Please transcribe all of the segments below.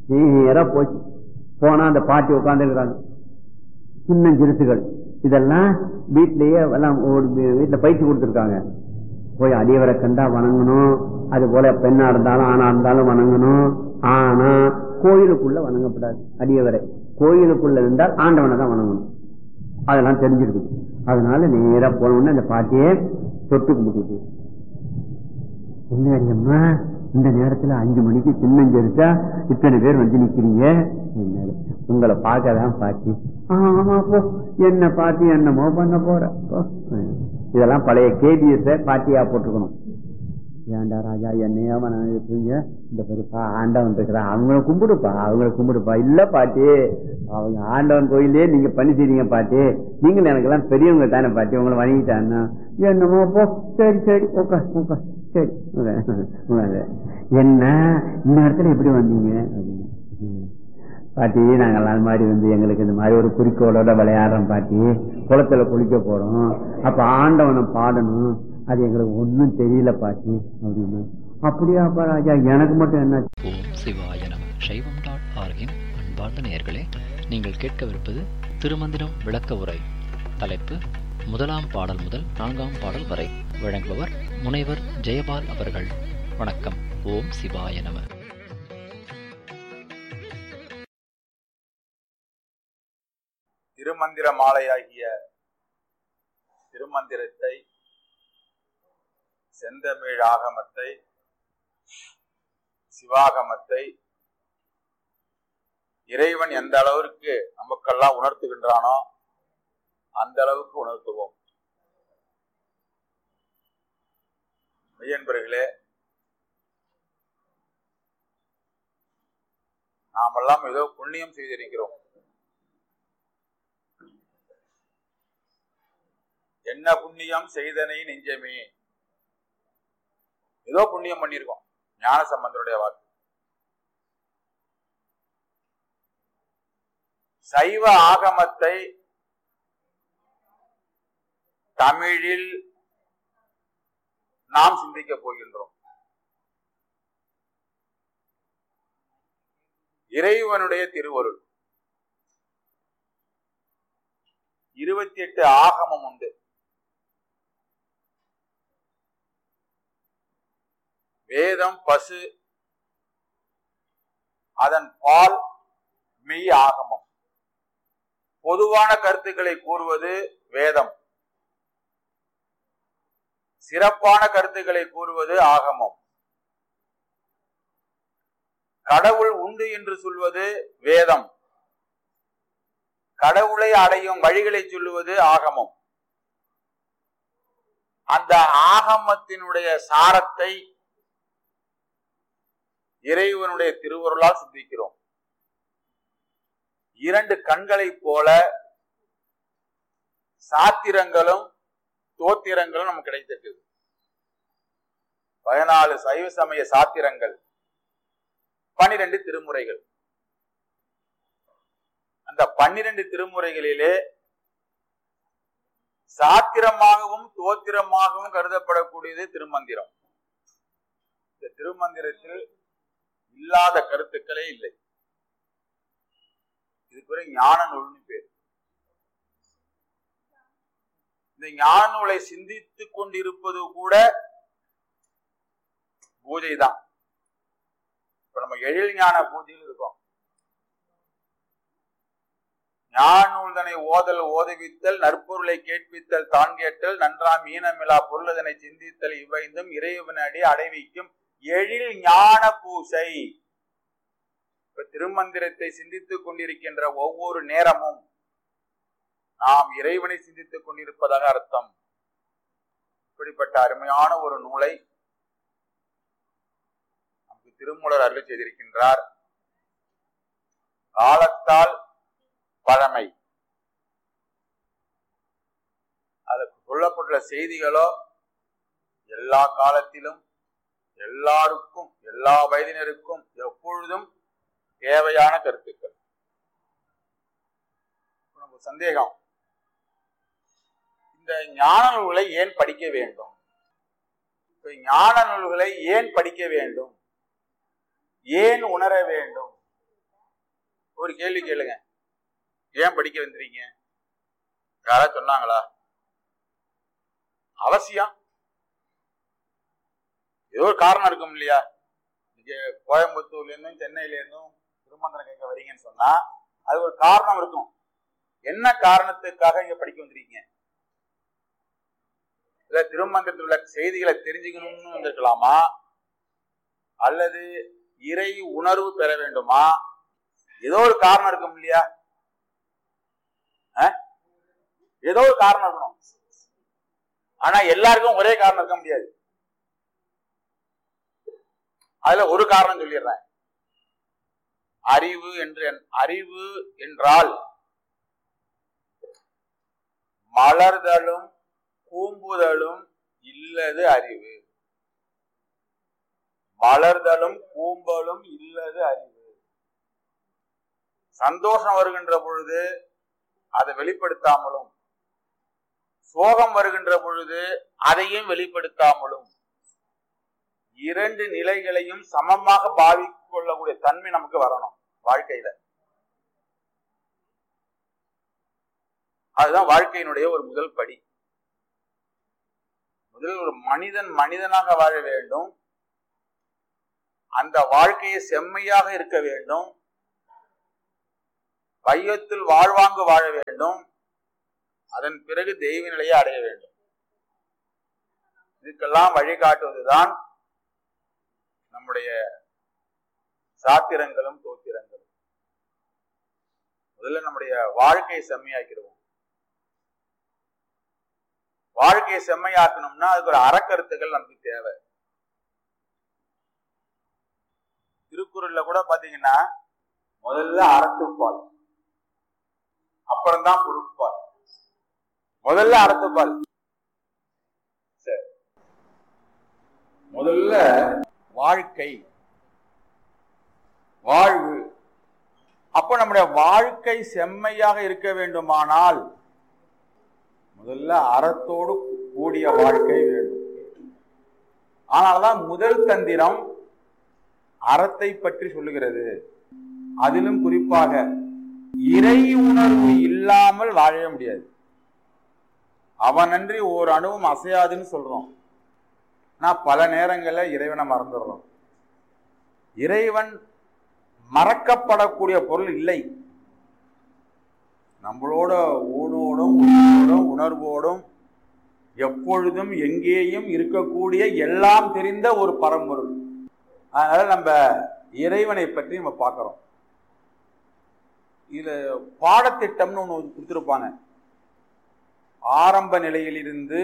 நேரா போச்சு போனா அந்த பாட்டி உட்காந்துருக்காங்க சின்ன சிறுசுகள் இதெல்லாம் வீட்லயே எல்லாம் ஒரு வீ- வீட்டுல பயிற்சி கொடுத்துருக்காங்க போய் அடியவரை கண்டா வணங்கணும் அது போல பெண்ணா இருந்தாலும் ஆணா இருந்தாலும் வணங்கணும் ஆனா கோயிலுக்குள்ள வணங்கப்படாது அடியவரை கோயிலுக்குள்ள இருந்தால் ஆண்டவனை தான் வணங்கணும் அதெல்லாம் தெரிஞ்சிருக்கு அதனால நேரா போன உடனே அந்த பாட்டியே தொட்டு கும்பிட்டு என்ன அம்மா இந்த நேரத்துல அஞ்சு மணிக்கு சின்னஞ்சரிச்சா இத்தனை பேர் வந்து நிக்கிறீங்க என்னால, உங்களை பார்க்கதான் பாட்டி ஆமா போ என்ன பாட்டி என்னமோ பண்ண போற போ. இதெல்லாம் பழைய கேபிஎஸ் பாட்டியா போட்டுக்கணும் ஏன்டா ராஜா என்னையா வணங்கிட்டு இந்த பெருப்பா ஆண்டவன் இருக்கிறா அவங்கள கும்பிடுப்பா அவங்கள கும்பிடுப்பா இல்ல பாட்டி அவங்க ஆண்டவன் கோயிலே நீங்க பண்ணி செய்றீங்க பாட்டி நீங்களும் எனக்கு எல்லாம் பெரியவங்க தானே பாட்டி உங்களை வணங்கிட்டான்னா என்னமோ போ சரி சரி உட்கா உட்கா சரி உட்காரு, உட்காரு. என்ன இந்த இடத்துல எப்படி வந்தீங்க அப்படின்னு. ம். பாட்டி நாங்கள் அது மாதிரி வந்து எங்களுக்கு இந்த மாதிரி ஒரு குறிக்கோளோட விளையாடுறோம் பாட்டி குளத்துல குளிக்க போறோம் அப்ப ஆண்டவனை பாடணும் அது எங்களுக்கு ஒண்ணும் தெரியல பாட்டி அப்படின்னு அப்படியாப்பா ராஜா எனக்கு மட்டும் என்ன ஓம் சிவாய நம சைவம் டாட் ஆர்கின் அன்பார்ந்த நேயர்களே நீங்கள் கேட்கவிருப்பது திருமந்திரம் விளக்க உரை தலைப்பு முதலாம் பாடல் முதல் நான்காம் பாடல் வரை வழங்குபவர் முனைவர் ஜெயபால் அவர்கள் வணக்கம் ஓம் சிவாய நம திருமந்திர மாலையாகிய திருமந்திரத்தை செந்தமிழ் ஆகமத்தை சிவாகமத்தை இறைவன் எந்த அளவிற்கு நமக்கெல்லாம் உணர்த்துகின்றானோ அந்த அளவுக்கு உணர்த்துவோம் மெய்யன்பர்களே நாமெல்லாம் ஏதோ புண்ணியம் செய்திருக்கிறோம் என்ன புண்ணியம் செய்தனை நெஞ்சமே ஏதோ புண்ணியம் பண்ணியிருக்கோம் ஞான சம்பந்தருடைய வாக்கு சைவ ஆகமத்தை தமிழில் நாம் சிந்திக்க போகின்றோம் இறைவனுடைய திருவருள் இருபத்தி எட்டு ஆகமம் உண்டு வேதம் பசு அதன் பால் மெய் ஆகமம் பொதுவான கருத்துக்களை கூறுவது வேதம் சிறப்பான கருத்துக்களை கூறுவது ஆகமம் கடவுள் உண்டு என்று சொல்வது வேதம் கடவுளை அடையும் வழிகளை சொல்லுவது ஆகமம் அந்த ஆகமத்தினுடைய சாரத்தை இறைவனுடைய திருவருளால் சிந்திக்கிறோம் இரண்டு கண்களைப் போல சாத்திரங்களும் தோத்திரங்களும் நமக்கு கிடைத்திருக்குது பதினாலு சைவ சமய சாத்திரங்கள் பனிரெண்டு திருமுறைகள் அந்த பன்னிரண்டு திருமுறைகளிலே சாத்திரமாகவும் தோத்திரமாகவும் கருதப்படக்கூடியது திருமந்திரம் இந்த திருமந்திரத்தில் இல்லாத கருத்துக்களே இல்லை இதுக்கு பேரு ஞான நூல்னு பேர் இந்த ஞான நூலை சிந்தித்துக் கொண்டிருப்பது கூட பூஜை தான் இப்ப நம்ம எழில் ஞான பூஜையில் இருக்கோம் ஞான நூல்தனை ஓதல் ஓதுவித்தல் நற்பொருளை கேட்பித்தல் தான் கேட்டல் நன்றாம் ஈனமிலா பொருளதனை சிந்தித்தல் இவைந்தும் இறைவனடி அடைவிக்கும் எழில் ஞான பூசை இப்ப திருமந்திரத்தை சிந்தித்துக் கொண்டிருக்கின்ற ஒவ்வொரு நேரமும் நாம் இறைவனை சிந்தித்துக் கொண்டிருப்பதாக அர்த்தம் இப்படிப்பட்ட அருமையான ஒரு நூலை நமக்கு திருமூலர் அருள் செய்திருக்கின்றார் காலத்தால் பழமை அதுக்கு சொல்லப்பட்டுள்ள செய்திகளோ எல்லா காலத்திலும் எல்லாருக்கும் எல்லா வயதினருக்கும் எப்பொழுதும் தேவையான கருத்துக்கள் இப்ப நமக்கு சந்தேகம் இந்த ஞான நூல்களை ஏன் படிக்க வேண்டும் இப்ப ஞான நூல்களை ஏன் படிக்க வேண்டும் ஏன் உணர வேண்டும் ஒரு கேள்வி கேளுங்க ஏன் படிக்க வந்துறீங்க யாராவது சொன்னாங்களா அவசியம் ஏதோ ஒரு காரணம் இருக்கும் இல்லையா இங்க கோயம்புத்தூர்ல இருந்தும் சென்னையில இருந்தும் திருமந்திரம் கேட்க வரீங்கன்னு சொன்னா அது ஒரு காரணம் இருக்கும் என்ன காரணத்துக்காக இங்க படிக்க வந்திருக்கீங்க இல்ல திருமந்திரத்தில் உள்ள செய்திகளை தெரிஞ்சுக்கணும்னு வந்திருக்கலாமா அல்லது இறை உணர்வு பெற வேண்டுமா ஏதோ ஒரு காரணம் இருக்கும் இல்லையா அஹ்? ஏதோ ஒரு காரணம் இருக்கணும் ஆனா எல்லாருக்கும் ஒரே காரணம் இருக்க முடியாது அதுல ஒரு காரணம் சொல்லிடுறேன் அறிவு என்று அறிவு என்றால் மலர்தலும் கூம்புதலும் இல்லது அறிவு மலர்தலும் கூம்பலும் இல்லது அறிவு சந்தோஷம் வருகின்ற பொழுது அதை வெளிப்படுத்தாமலும் சோகம் வருகின்ற பொழுது அதையும் வெளிப்படுத்தாமலும் இரண்டு நிலைகளையும் சமமாக பாவித்துக் கொள்ளக்கூடிய தன்மை நமக்கு வரணும் வாழ்க்கையில அதுதான் வாழ்க்கையினுடைய ஒரு முதல் படி முதலில் ஒரு மனிதன் மனிதனாக வாழ வேண்டும் அந்த வாழ்க்கையை செம்மையாக இருக்க வேண்டும் வையத்தில் வாழ்வாங்கு வாழ வேண்டும் அதன் பிறகு தெய்வ நிலையை அடைய வேண்டும் இதுக்கெல்லாம் வழிகாட்டுவதுதான் நம்முடைய சாத்திரங்களும் தோத்திரங்களும் முதல்ல நம்முடைய வாழ்க்கையை செம்மையாக்கிடுவோம் வாழ்க்கையை செம்மையாக்கணும்னா அதுக்கு ஒரு அறக்கருத்துகள் நமக்கு தேவை திருக்குறள்ல கூட பாத்தீங்கன்னா முதல்ல அறத்துப்பால் அப்புறம்தான் பொருட்பால் முதல்ல அறத்துப்பால் சரி முதல்ல வாழ்க்கை வாழ்வு அப்ப நம்முடைய வாழ்க்கை செம்மையாக இருக்க வேண்டுமானால் முதல்ல அறத்தோடு கூடிய வாழ்க்கை வேண்டும் ஆனால்தான் முதல் தந்திரம் அறத்தை பற்றி சொல்லுகிறது அதிலும் குறிப்பாக இறை உணர்வு இல்லாமல் வாழவே முடியாது அவனன்றி ஓர் அணுவும் அசையாதுன்னு சொல்றோம் நான் பல நேரங்கள்ல இறைவனை மறந்துடுறோம் இறைவன் மறக்கப்படக்கூடிய பொருள் இல்லை நம்மளோட ஊனோடும் உயிரோடும் உணர்வோடும் எப்பொழுதும் எங்கேயும் இருக்கக்கூடிய எல்லாம் தெரிந்த ஒரு பரம்பொருள் அதனால நம்ம இறைவனை பற்றி நம்ம பார்க்கிறோம் இதுல பாடத்திட்டம்னு ஒன்று கொடுத்துருப்பாங்க ஆரம்ப நிலையிலிருந்து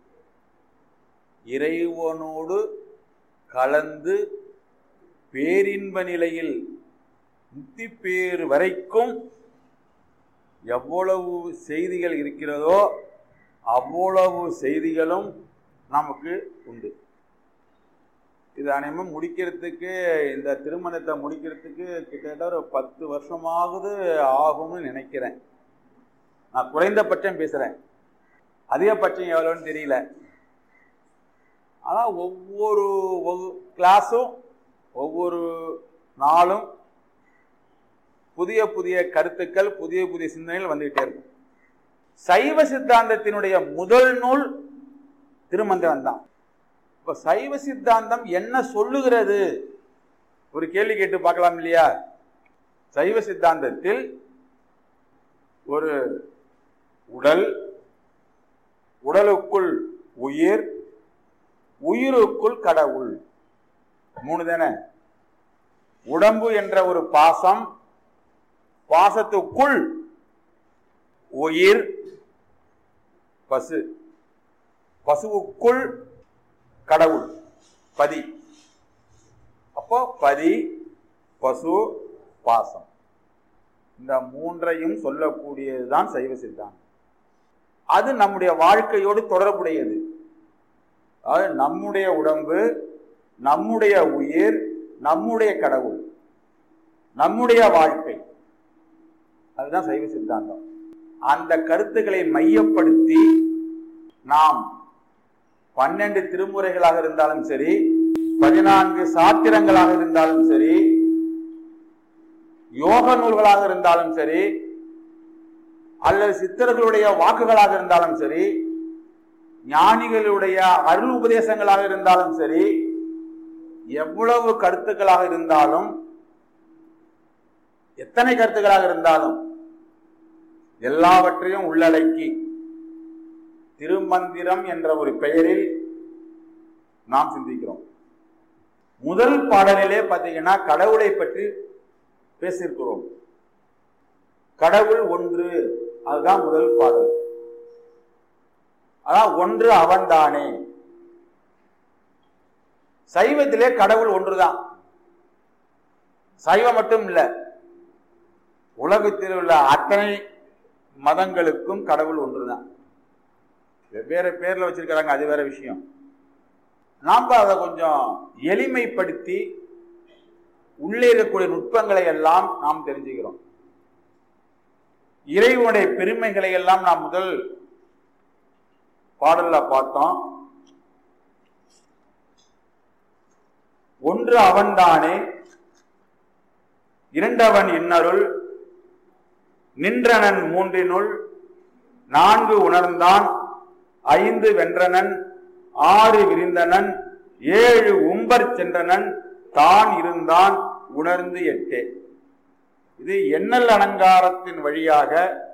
இறைவனோடு கலந்து பேரின்ப நிலையில் முக்தி பேறு வரைக்கும் எவ்வளவு செய்திகள் இருக்கிறதோ அவ்வளவு செய்திகளும் நமக்கு உண்டு இது அனைவரும் முடிக்கிறதுக்கு இந்த திருமணத்தை முடிக்கிறதுக்கு கிட்டத்தட்ட ஒரு பத்து வருஷமாவது ஆகும்னு நினைக்கிறேன் நான் குறைந்தபட்சம் பேசுறேன் அதிகபட்சம் எவ்வளோன்னு தெரியல ஆனால் ஒவ்வொரு கிளாஸும் ஒவ்வொரு நாளும் புதிய புதிய கருத்துக்கள் புதிய புதிய சிந்தனைகள் வந்துகிட்டே இருக்கும் சைவ சித்தாந்தத்தினுடைய முதல் நூல் திருமந்திரம் தான் இப்ப சைவ சித்தாந்தம் என்ன சொல்லுகிறது ஒரு கேள்வி கேட்டு பார்க்கலாம் இல்லையா சைவ சித்தாந்தத்தில் ஒரு உடல் உடலுக்குள் உயிர் உயிருக்குள் கடவுள் மூணு தானே உடம்பு என்ற ஒரு பாசம் பாசத்துக்குள் உயிர் பசு பசுவுக்குள் கடவுள் பதி அப்போ பதி பசு பாசம் இந்த மூன்றையும் சொல்லக்கூடியதுதான் சைவ சித்தாந்தம் அது நம்முடைய வாழ்க்கையோடு தொடர்புடையது அதாவது நம்முடைய உடம்பு நம்முடைய உயிர் நம்முடைய கடவுள் நம்முடைய வாழ்க்கை அதுதான் சைவ சித்தாந்தம் அந்த கருத்துக்களை மையப்படுத்தி நாம் பன்னெண்டு திருமுறைகளாக இருந்தாலும் சரி பதினான்கு சாத்திரங்களாக இருந்தாலும் சரி யோக நூல்களாக இருந்தாலும் சரி அல்லது சித்தர்களுடைய வாக்குகளாக இருந்தாலும் சரி ஞானிகளுடைய அருள் உபதேசங்களாக இருந்தாலும் சரி எவ்வளவு கருத்துக்களாக இருந்தாலும் எத்தனை கருத்துக்களாக இருந்தாலும் எல்லாவற்றையும் உள்ளடக்கி திருமந்திரம் என்ற ஒரு பெயரில் நாம் சிந்திக்கிறோம் முதல் பாடலிலே பார்த்தீங்கன்னா கடவுளை பற்றி பேசியிருக்கிறோம் கடவுள் ஒன்று அதுதான் முதல் பாடல் அதான் ஒன்று அவன்தானே சைவத்திலே கடவுள் ஒன்றுதான் சைவம் மட்டும் இல்ல உலகத்தில் உள்ள அத்தனை மதங்களுக்கும் கடவுள் ஒன்றுதான் வெவ்வேறு பேர்ல வச்சிருக்கிறாங்க அது வேற விஷயம் நாம் அதை கொஞ்சம் எளிமைப்படுத்தி உள்ளே இருக்கக்கூடிய நுட்பங்களை எல்லாம் நாம் தெரிஞ்சுக்கிறோம் இறைவனுடைய பெருமைகளை எல்லாம் நாம் முதல் பாடல்ல பார்த்தோம் ஒன்று அவன்தானே இரண்டவன் இன்னருள் நின்றனன் மூன்றினுள் நான்கு உணர்ந்தான் ஐந்து வென்றனன் ஆறு விரிந்தனன் ஏழு உம்பர் சென்றனன் தான் இருந்தான் உணர்ந்து எட்டே இது எண்ணல் அலங்காரத்தின் வழியாக